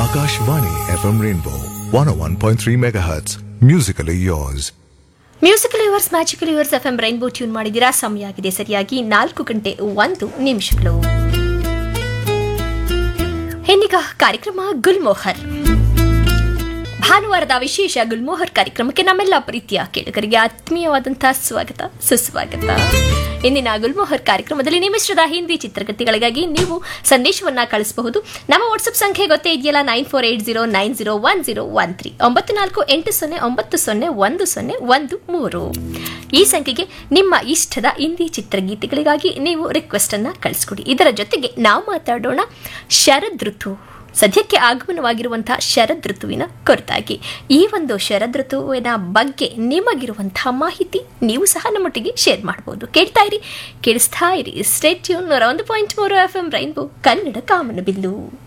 Akashvani FM Rainbow 101.3 MHz. Musically yours. Musical yours magical yours F M Rainbow tune ಮಾಡಿದ್ದೀರಾ ಸಮಯ ಆಗಿದೆ ಸರಿಯಾಗಿ ನಾಲ್ಕು ಗಂಟೆ ಒಂದು ನಿಮಿಷಗಳು ಇನ್ನೀಗ ಕಾರ್ಯಕ್ರಮ ಗುಲ್ಮೋಹರ್ ಭಾನುವಾರದ ವಿಶೇಷ ಗುಲ್ಮೋಹರ್ ಕಾರ್ಯಕ್ರಮಕ್ಕೆ ನಮ್ಮೆಲ್ಲ ಪ್ರೀತಿಯ ಕೇಳುಗರಿಗೆ ಆತ್ಮೀಯವಾದಂತಹ ಸ್ವಾಗತ ಸುಸ್ವಾಗತ ಇಂದಿನ ಗುಲ್ಮೋಹರ್ ಕಾರ್ಯಕ್ರಮದಲ್ಲಿ ನಿಮಿಷದ ಹಿಂದಿ ಚಿತ್ರಕಥೆಗಳಿಗಾಗಿ ನೀವು ಸಂದೇಶವನ್ನ ಕಳಿಸಬಹುದು ನಮ್ಮ ವಾಟ್ಸ್ಆಪ್ ಸಂಖ್ಯೆ ಗೊತ್ತೇ ಇದೆಯಲ್ಲ nine four eight zero nine zero one zero one three ಒಂಬತ್ತು ನಾಲ್ಕು ಎಂಟು ಸೊನ್ನೆ ಒಂಬತ್ತು ಸೊನ್ನೆ ಒಂದು ಸೊನ್ನೆ ಒಂದು ಮೂರು ಈ ಸಂಖ್ಯೆಗೆ ನಿಮ್ಮ ಇಷ್ಟದ ಹಿಂದಿ ಚಿತ್ರಗೀತೆಗಳಿಗಾಗಿ ನೀವು ರಿಕ್ವೆಸ್ಟ್ ಅನ್ನ ಕಳಿಸ್ಕೊಡಿ ಇದರ ಜೊತೆಗೆ ನಾವು ಮಾತಾಡೋಣ ಶರದ್ ಋತು ಸದ್ಯಕ್ಕೆ ಆಗಮನವಾಗಿರುವಂತಹ ಶರದ್ ಋತುವಿನ ಕುರಿತಾಗಿ ಈ ಒಂದು ಶರದ್ ಋತುವಿನ ಬಗ್ಗೆ ನಿಮಗಿರುವಂತಹ ಮಾಹಿತಿ ನೀವು ಸಹ ನಮ್ಮೊಟ್ಟಿಗೆ ಶೇರ್ ಮಾಡಬಹುದು ಕೇಳ್ತಾ ಇರಿ ಕೇಳಿಸ್ತಾ ಇರಿ ಸ್ಟೇಟ್ ಟ್ಯೂನ್ ನೂರ ಒಂದು ಪಾಯಿಂಟ್ ಮೂರು ಎಫ್ ಎಂ ರೈನ್ಬೋ ಕನ್ನಡ ಕಾಮನಬಿಲ್ಲು